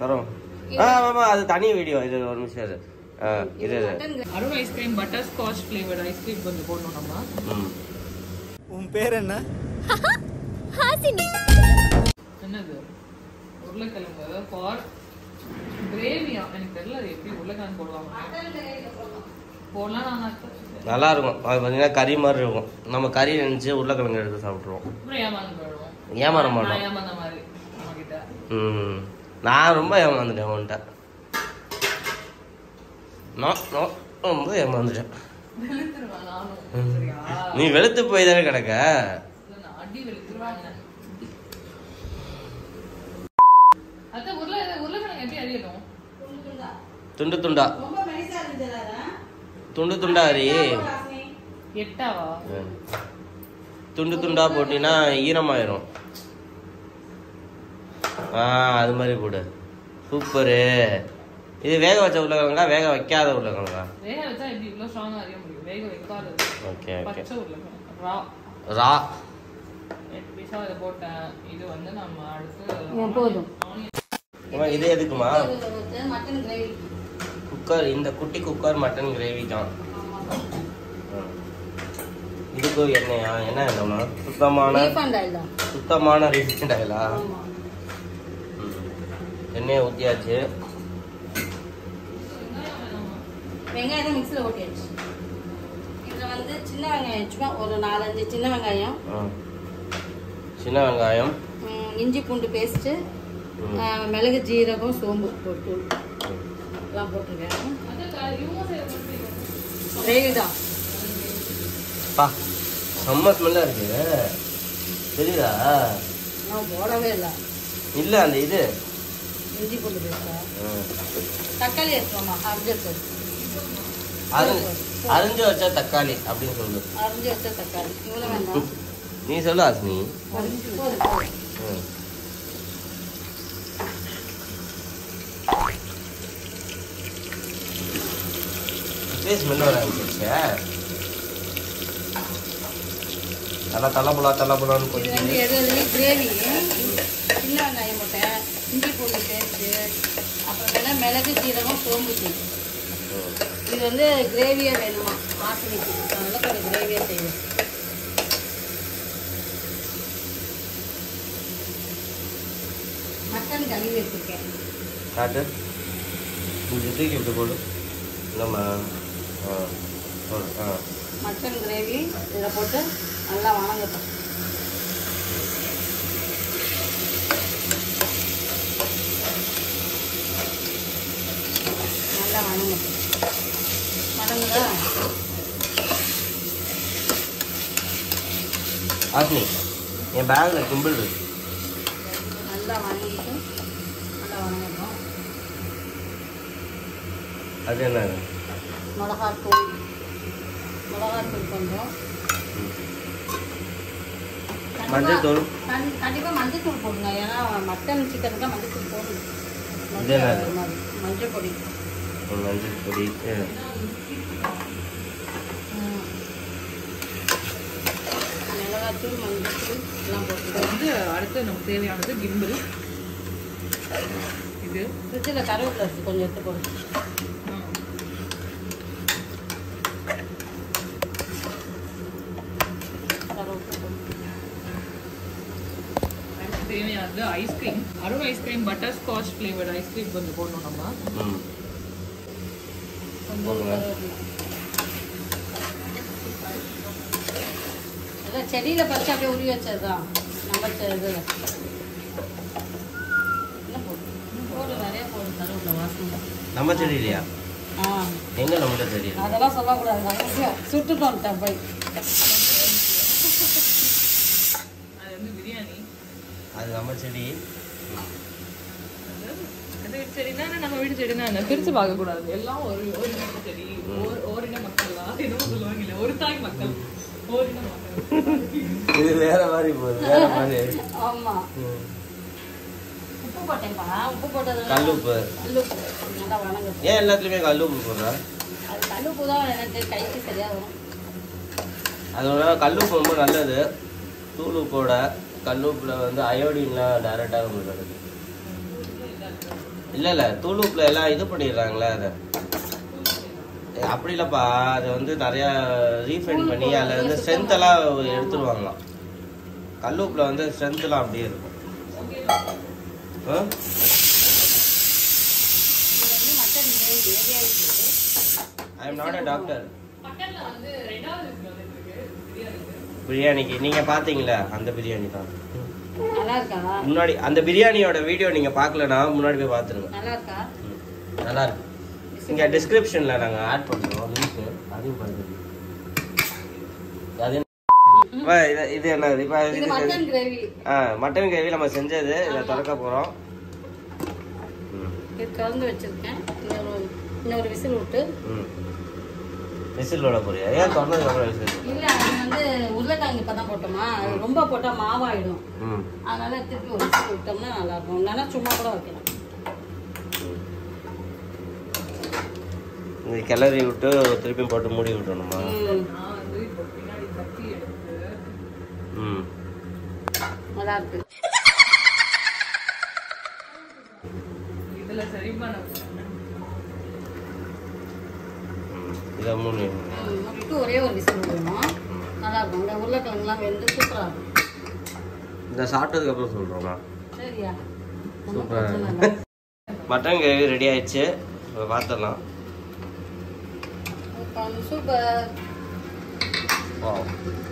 தரோம் ஆ ஆமாம் அது தனி வீடியோ இது ஒரு நிமிஷம் இது ஆ இது இது Arun ice cream butterscotch flavoured ice cream கொஞ்சம் போடணும் நம்ம ம் உன் பேர் என்ன என்னது உருளைக்கிழங்கு ஃபார் கிரேவியா எனக்கு தெரியல அது எப்படி உருளைக்கிழங்கு போடுவாங்க போடலாம் நான் நல்லா இருக்கும் அது பார்த்தீங்கன்னா கறி மாதிரி இருக்கும் நம்ம கறி நினச்சி உருளைக்கிழங்கு எடுத்து சாப்பிட்ருவோம் அப்புறம் ஏமாந்து போயிடுவோம் ஏமாற நான் மாட்டோம் ஏமாந்த மாதிரி நம்ம கிட்ட ம் நான் ரொம்ப ஏமாந்துட்டேன் உன்கிட்ட நான் நான் ரொம்ப ஏமாந்துட்டேன் வெளுத்துருவேன் நானும் ம். சரியா நீ வெளுத்து போய் தானே கிடக்க இல்ல, நான் அடி வெளுத்துருவாங்க அத்தை உருளை உருளைக்கிழங்கு எப்படி அறியணும் துண்டு துண்டா துண்டு துண்டா ஹரி எட்டாவா ம். துண்டு துண்டா போட்டினா ஈரமாயிரும் ஆ அது மாதிரி போடு சூப்பரு இது வேக வச்ச உருளைக்கிழங்கா வேக வைக்காத உருளைக்கிழங்கா வேக வச்சா எப்படி இவ்வளவு ஸ்ட்ராங்கா அறிய முடியும் வேக வைக்காதது ஓகே ஓகே பச்சை உருளைக்கிழங்கு ரா ரா எட்டு பீஸா இதை போட்டேன் இது வந்து நம்ம அடுத்து போதும். onion. அம்மா, இது எதுக்குமா மட்டன் கிரேவி குக்கர் இந்த குட்டி குக்கர் மட்டன் கிரேவி தான் ம். இதுக்கு எண்ணெயா என்ன எண்ணெய்மா சுத்தமான ரீஃபண்ட் ஆயில் தான் சுத்தமான ரீஃபைண்ட் ஆயிலா ஆமா ம். எண்ணெயை ஊற்றியாச்சு வெங்காயம் மிக்ஸில் ஓட்டியாச்சு இதில் வந்து சின்ன வெங்காயம் சும்மா ஒரு நாலஞ்சு சின்ன வெங்காயம் சின்ன வெங்காயம் ம், இஞ்சி பூண்டு பேஸ்ட்டு ம். மிளகு ஜீரகம் சோம்பு போட்டு ம். எல்லாம் போட்டிருக்கேன் அத்தை, இவங்க செய்யறது எப்படி? கிரேவி தான் பா செம்ம ஸ்மெல்லாக இருக்கு தெரியுதா நான் போடவே இல்லை இல்லை அந்த இது இஞ்சி பூண்டு பேஸ்ட்டா ம். தக்காளி எடுத்துக்கோமா அரைஞ்சிருக்கு அரிஞ்சு அரிஞ்சு வச்ச தக்காளி அப்படின்னு சொல்லு அரைஞ்சி வச்ச தக்காளி இவ்வளோ வேண்டாம் நீ சொல்லு ஆசினி போதும், போதும், போதும். ம். இப்பயே ஸ்மெல் வர ஆரம்பிச்சிருச்சு நல்லா தலப்புலா தலப்புலான்னு இது கொட்டி வந்து எது எதுவுமே கிரேவி சின்ன வெங்காயம் போட்டேன் இஞ்சி பூண்டு பேஸ்ட்டு அப்புறம் வேணா மிளகு ஜீரகம் சோம்பு தூள் ம். இது வந்து கிரேவியே வேணுமா ஆசினிக்கு அதனால கொஞ்சம் கிரேவியாக செய்வேன் மட்டன் கழுவி வச்சுருக்கேன் காட்டு இந்த தூக்கி இப்படி போடு இல்லைம்மா ஆ போடு ஆ மட்டன் கிரேவி இதில் போட்டு நல்லா வணங்கட்டும் நல்லா வணங்கட்டும் வணங்குதா ஆசினி என் பேக்கில் கும்பிள் இருக்கு நல்லா வணங்கிட்டு நல்லா வணங்கட்டும் அது என்ன மிளகாத்தூள் மிளகாத்தூள் கொஞ்சம் மஞ்சள் தூள் கண்- கண்டிப்பா மஞ்சள் தூள் போடுங்க ஏன்னா மட்டன் சிக்கனுக்கு மஞ்சள் தூள் போடணும் இது என்னது? மஞ்சள் பொடி ஒரு மஞ்சள் பொடி ம். ம். மிளகாத்தூள் மஞ்சள் தூள் எல்லாம் இது போட்டுருக்கோம் வந்து அடுத்து நமக்கு தேவையானது கிம்பிள் இது ஃப்ரிட்ஜில் கருவேப்பிலை இருக்கு கொஞ்சம் எடுத்து போடு ம். கருவேப்பிலை போடு. அடுத்து தேவையானது ice cream Arun ice cream butterscotch flavoured ice cream கொஞ்சம் போடணும் நம்ம ம் கொஞ்சம் போடுங்க. கருவேப்பிலை. அதான் செடியில் பறிச்சு அப்படியே உருவி வச்சது தான் நம்ம செ- இதுல என்ன போடு போடு நிறைய போடு கருவேப்பிலை வாசனை நம்ம செடி இல்லையா ஆ எங்க நம்மகிட்ட செடி இருக்கு அதெல்லாம் சொல்லக்கூடாது அவசியம் சுட்டுட்டு வந்துட்டேன் போய் அது வந்து பிரியாணி அது நம்ம செடி அது வீட்டு செடினா என்ன, நம்ம வீட்டு செடினா என்ன பிரிச்சு பார்க்க கூடாது எல்லாம் ஒரு ஒரு வீட்டு செடி ஓர் ஓரின மக்களா என்னமோ சொல்லுவாங்க இல்ல ஒரு தாய் மக்கள் ஓரின மக்கள் இது வேற மாதிரி போகுது வேற மாதிரி ஆமா ம். உப்பு போட்டேன்ப்பா உப்பு போட்டது கல்லுப்பு கல்லுப்பு நல்லா வணங்குது ஏன் எல்லாத்துலயுமே கல்லுப்பு போடுற அது கல்லுப்பு தான் எனக்கு கைக்கு சரியா வரும் அதோட கல்லுப்பு ரொம்ப நல்லது தூள் உப்போட கல்லுப்புல வந்து அயோடின்லாம் டைரெக்டாக உங்களுக்கு கிடைக்கும் இல்ல இல்ல தூளுப்புல எல்லாம் இது பண்ணிடுறாங்களே அதை ஏ, அப்படி இல்லப்பா அது வந்து நிறைய ரீஃபைன் பண்ணி அதுல இருந்து ஸ்ட்ரென்த் எல்லாம் எடுத்துருவாங்களாம் கல்லுப்புல வந்து ஸ்ட்ரென்த் எல்லாம் அப்படியே இருக்கும் ஆ? இது வந்து மட்டன் கிரேவி ரெடி ஆயிடுச்சு I am not a doctor மட்டன்ல வந்து ரெண்டாவது இதுல வந்துருக்கு பிரியாணிக்கு பிரியாணிக்கு நீங்க பாத்தீங்களா அந்த பிரியாணி தான் நல்லா இருக்கா முன்னாடி அந்த பிரியாணியோட வீடியோ நீங்க பார்க்கலனா முன்னாடி போய் பாத்துருங்க நல்லா இருக்கா ம். நல்லா இருக்கு இங்க டிஸ்கிரிப்ஷன்ல நாங்க ஆட் பண்றோம் லிங்க் அதையும் பாருங்க அது என்ன- அப்பா, இது- இது என்ன இப்ப இது இது மட்டன் கிரேவி ஆ மட்டன் கிரேவி நம்ம செஞ்சது இதை திறக்க போறோம் ம், இது கலந்து வச்சிருக்கேன் இன்னொரு இன்னொரு விசில் விட்டு ம் விசில் விட போறியா ஏன் திறந்ததுக்கு அப்புறம் விசில் இல்ல அது வந்து உருளைக்கிழங்கு இப்பதான் போட்டோமா அது ரொம்ப போட்டா மாவாயிடும் ம் அதனால திருப்பி ஒரு விசில் விட்டோம்னா நல்லா இருக்கும் இல்லைன்னா சும்மா கூட வைக்கலாம் இது கிளறி விட்டு திருப்பி போட்டு மூடி விட்டணுமா ம், நான் வந்து இப்போ பின்னாடி கத்தி எடுத்து ம் நல்லா இருக்கு இதுல சரி பண்ண ம். இதை மூணு ம், விட்டு ஒரே ஒரு விசில் விடணும் நல்லா இருக்கும் இந்த உருளைக்கிழங்குலாம் வெந்து சூப்பரா இருக்கும் இதை சாப்பிட்டதுக்கு அப்புறம் சொல்றோமா சரியா ஒண்ணும் சூப்பரா பிரச்சனை இல்லை. மட்டன் கிரேவி ரெடி ஆயிடுச்சு இப்போ பார்த்துடலாம் உட்காந்து சூப்பர் வாவ்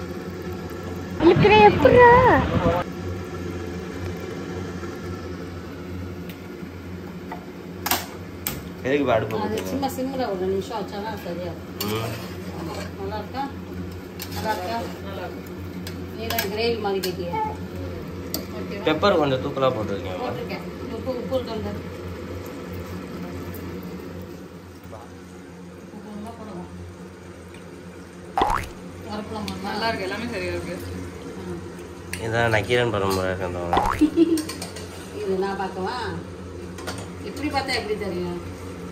எதுக்கு இப்போ அடுப்பு அது போட்டீங்க சும்மா சிம்மில் ஒரு நிமிஷம் வச்சாதான் சரியா இருக்கும் ம் ஆமா. நல்லா இருக்கா நல்லா இருக்கா நல்லா இருக்கும் நீ தான் கிரேவி மாதிரி கேட்டிய ஓகேவா பெப்பர் கொஞ்சம் தூக்கலாக போட்டிருக்கீங்க போட்டிருக்கேன் உப்பு உப்பு இருக்கு வந்து வரப்பலாமா நல்லா இருக்கு எல்லாமே சரியா இருக்கு இதான் நக்கீரன் பரம்பரை சேர்ந்தவங்க இது நான் பார்க்கவா இப்படி பார்த்தா எப்படி தெரியும்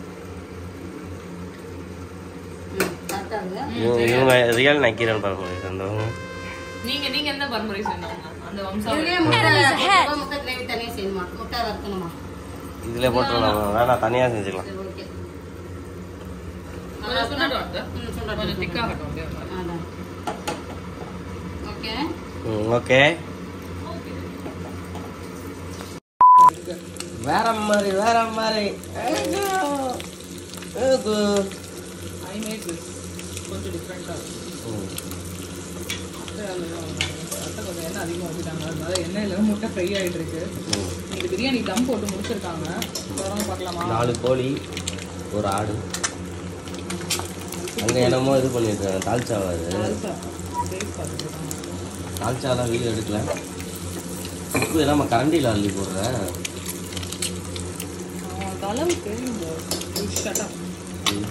ம் கரெக்டாக இருக்கு இவங்க இவங்க ரியல் நக்கீரன் பரம்பரை சேர்ந்தவங்க நீங்க நீங்க எந்த பரம்பரை சேர்ந்தவங்க அந்த வம்சாவளி இதுலயே முட்டை முட்டை கிரேவி தனியாக செய்யணுமா முட்டை வறுக்கணுமா இதில் போட்டுருவாங்க வேணாம் தனியாக செஞ்சுக்கலாம் சரி ஓகே கொஞ்சம் சுண்டட்டும் அத்தை. ம் சொல்லட்டும் கொஞ்சம் திக்காகட்டும் அப்படியே அதான் ஓகே ம் ஓகே வேற மாதிரி வேற மாதிரி ஐ மேட் திஸ் கொஞ்சம் டிஃப்ரெண்ட்டாக ம். அத்தை கொஞ்சம் எண்ணெய் அதிகமாக ஊற்றிட்டாங்க அதனால எண்ணெயில் முட்டை ஃப்ரை ஆகிட்டு இருக்கு ம். இன்னைக்கு பிரியாணி தம் போட்டு முடிச்சிருக்காங்க தொடர்ந்து பார்க்கலாமா நாலு கோழி ஒரு ஆடு அங்கே என்னமோ இது பண்ணியிருக்காங்க தால்ச்சாவா அது தால்சா டேஸ்ட் பார்த்துட்டு இருக்காங்க தால்ச்சாலாம் வீடியோ எடுக்கல உப்பு எல்லாம் நம்ம கரண்டியில் அள்ளி போடுறேன் அவன் தலைவுக்கு இந்த ஷட்டப் ம்.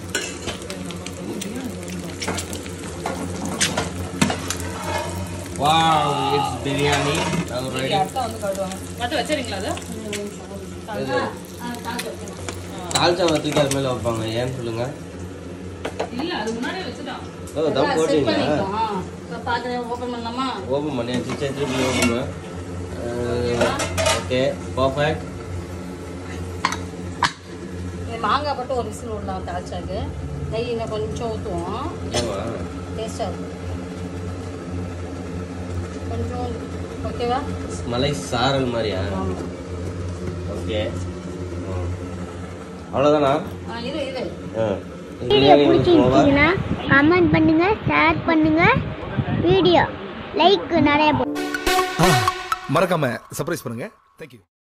வாவ் இட்ஸ் பிரியாணி நாங்கள் ரெடி அத்தை வந்து கழுவாங்க மற்ற வச்சுறீங்களா அதை தால்ச்சா வத்துக்கு அது மேலே வைப்பாங்க ஏன்னு சொல்லுங்க இல்லை அது முன்னாடியே வச்சுட்டான் ஓ தம் செட் போட்டீங்க பண்ணிட்டோம் இப்போ பார்க்குறேன் ஓப்பன் பண்ணலாமா ஓப்பன் பண்ணியாச்சு சரி திருப்பி ஓப்பன் ஓகே பர்ஃபெக்ட் இது மாங்காய் போட்டு ஒரு விசில் விடலாம் தாழ்ச்சாக்கு நெய் இன்னும் கொஞ்சம் ஊற்றுவோம் ஏவா டேஸ்ட்டாக இருக்கும் கொஞ்சம் ஓகேவா மலை சாரல் மாதிரியா ஆமாம் ஓகே அவ்வளோதானா ஆ இரு இரு ஆ வீடியோ பிடிச்சிருந்துச்சுன்னா கமெண்ட் பண்ணுங்க ஷேர் பண்ணுங்க வீடியோ லைக் நிறைய மறக்காம சர்ப்ரைஸ் பண்ணுங்க தேங்க்யூ